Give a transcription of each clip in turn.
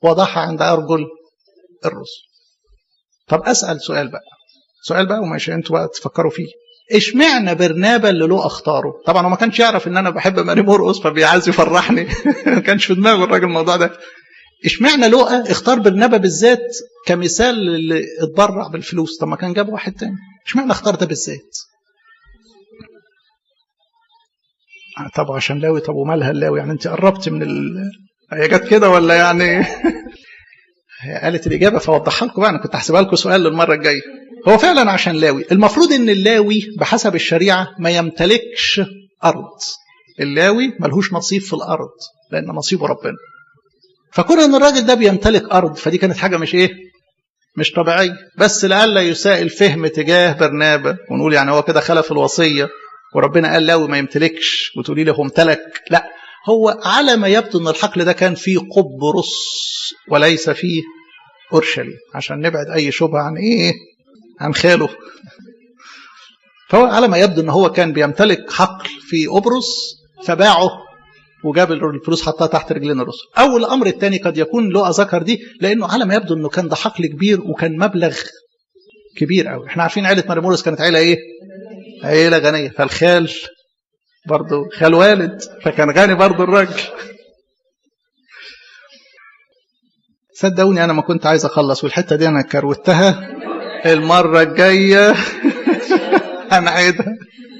وضعها عند أرجل الرسل طب أسأل سؤال بقى سؤال بقى ومش انتوا بقى تفكروا فيه اشمعنى برنابا اللي له اختاره طبعا هو ما كانش يعرف ان انا بحب ماري مرقص فبيعايز يفرحني ما كانش في دماغه الراجل الموضوع ده اشمعنى لقى اختار برنابا بالذات كمثال اللي اتبرع بالفلوس طب ما كان جاب واحد تاني اشمعنى اختار ده بالذات طب عشان لاوي طب ومالها اللاوي يعني انت قربت من ال... هي جت كده ولا يعني هي قالت الاجابه فوضحها لكم بقى انا كنت هحسبها لكم سؤال للمره الجايه هو فعلا عشان لاوي المفروض ان اللاوي بحسب الشريعه ما يمتلكش ارض اللاوي ملهوش نصيب في الارض لان نصيبه ربنا فكون ان الراجل ده بيمتلك ارض فدي كانت حاجه مش ايه مش طبيعيه بس لئلا يساء الفهم تجاه برنابا ونقول يعني هو كده خلف الوصيه وربنا قال لاوي ما يمتلكش وتقولي له امتلك لا هو على ما يبدو ان الحقل ده كان فيه قبرص وليس فيه اورشليم عشان نبعد اي شبهه عن ايه عن خاله فهو على ما يبدو ان هو كان بيمتلك حقل في قبرص فباعه وجاب الفلوس حطها تحت رجلين الرسل او الامر الثاني قد يكون له ذكر دي لانه على ما يبدو انه كان ده حقل كبير وكان مبلغ كبير قوي احنا عارفين عيله مريمورس كانت عيله ايه عيله غنيه فالخال برضه خال والد فكان غني برضه الراجل صدقوني انا ما كنت عايز اخلص والحته دي انا كروتها المره الجايه هنعيدها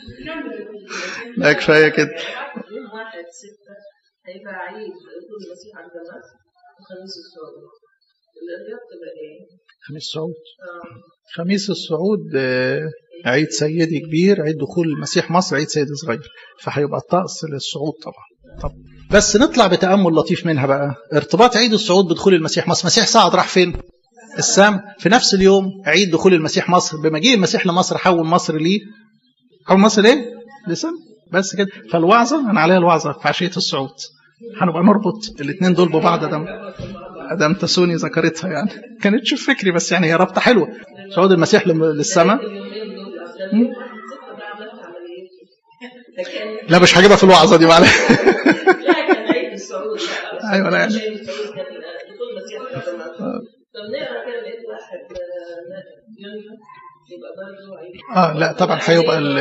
لا كفايه كده يوم واحد ستة هيبقى عيد يكون المسيح عند مصر وخميس الصعود الرياض تبقى ايه؟ خميس الصعود آه. خميس الصعود آه، عيد سيدي كبير عيد دخول المسيح مصر عيد سيدي صغير فهيبقى الطقس للصعود طبعا طب بس نطلع بتأمل لطيف منها بقى ارتباط عيد الصعود بدخول المسيح مصر المسيح صعد راح فين السام في نفس اليوم عيد دخول المسيح مصر بمجيء المسيح لمصر حول مصر ليه حول مصر ليه لسان بس كده فالوعظة أنا عليها الوعظة في عشية الصعود هنبقى نربط الاثنين دول ببعض دم ادم تسوني ذكرتها يعني كانت شوف فكري بس يعني هي رابطه حلوه صعود المسيح لم- للسماء اليومين دول عشان يوم واحد ستة بقى عملت عمليتي لكن لا مش هجيبها في الوعظه دي معلش لا كان عيد الصعود بقى. أيوة، لا يعني. عشان الصعود كان دخول المسيح بعد ما طب نقرا كده لقيت واحد آه، يونيو يبقى برضه عيد اه لا طبعا هيبقى ال-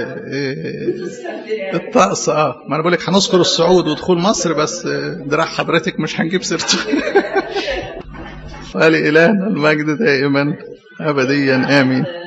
آه، الطقس اه ما انا بقول لك هنذكر الصعود ودخول مصر بس آه، دراع حضرتك مش هنجيب سيرته ولإلهنا المجد دائما ابديا امين